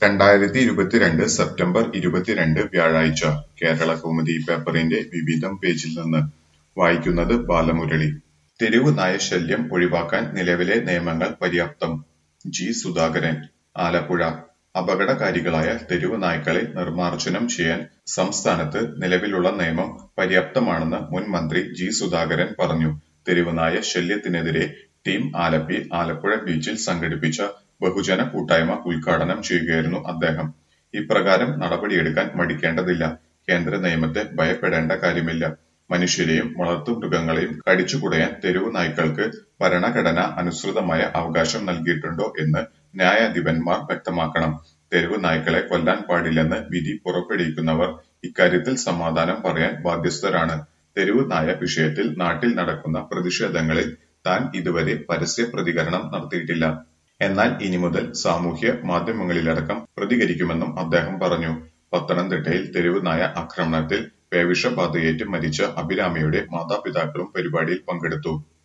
രണ്ടായിരത്തി ഇരുപത്തിരണ്ട് സെപ്റ്റംബർ ഇരുപത്തിരണ്ട് വ്യാഴാഴ്ച കേരളകൗമുദി പേപ്പറിന്റെ വിവിധം പേജിൽ നിന്ന് വായിക്കുന്നത് ബാലമുരളി തെരുവ് നായ ശല്യം ഒഴിവാക്കാൻ നിലവിലെ നിയമങ്ങൾ പര്യാപ്തം ജി സുധാകരൻ ആലപ്പുഴ അപകടകാരികളായ തെരുവ് നായ്ക്കളെ നിർമ്മാർജ്ജനം ചെയ്യാൻ സംസ്ഥാനത്ത് നിലവിലുള്ള നിയമം പര്യാപ്തമാണെന്ന് മുൻ മന്ത്രി ജി സുധാകരൻ പറഞ്ഞു തെരുവുനായ ശല്യത്തിനെതിരെ ടീം ആലപ്പി ആലപ്പുഴ ബീച്ചിൽ സംഘടിപ്പിച്ച ബഹുജന കൂട്ടായ്മ ഉദ്ഘാടനം ചെയ്യുകയായിരുന്നു അദ്ദേഹം ഇപ്രകാരം നടപടിയെടുക്കാൻ മടിക്കേണ്ടതില്ല കേന്ദ്ര നിയമത്തെ ഭയപ്പെടേണ്ട കാര്യമില്ല മനുഷ്യരെയും വളർത്തുമൃഗങ്ങളെയും കടിച്ചുകുടയാൻ തെരുവ് നായ്ക്കൾക്ക് ഭരണഘടന അനുസൃതമായ അവകാശം നൽകിയിട്ടുണ്ടോ എന്ന് ന്യായാധിപന്മാർ വ്യക്തമാക്കണം തെരുവ് നായ്ക്കളെ കൊല്ലാൻ പാടില്ലെന്ന് വിധി പുറപ്പെടുവിക്കുന്നവർ ഇക്കാര്യത്തിൽ സമാധാനം പറയാൻ ബാധ്യസ്ഥരാണ് തെരുവ് നായ വിഷയത്തിൽ നാട്ടിൽ നടക്കുന്ന പ്രതിഷേധങ്ങളിൽ താൻ ഇതുവരെ പരസ്യ പ്രതികരണം നടത്തിയിട്ടില്ല എന്നാൽ ഇനി മുതൽ സാമൂഹ്യ മാധ്യമങ്ങളിലടക്കം പ്രതികരിക്കുമെന്നും അദ്ദേഹം പറഞ്ഞു പത്തനംതിട്ടയിൽ തെരുവ് നായ ആക്രമണത്തിൽ പേവിഷബാധയേറ്റ് മരിച്ച അഭിരാമിയുടെ മാതാപിതാക്കളും പരിപാടിയിൽ പങ്കെടുത്തു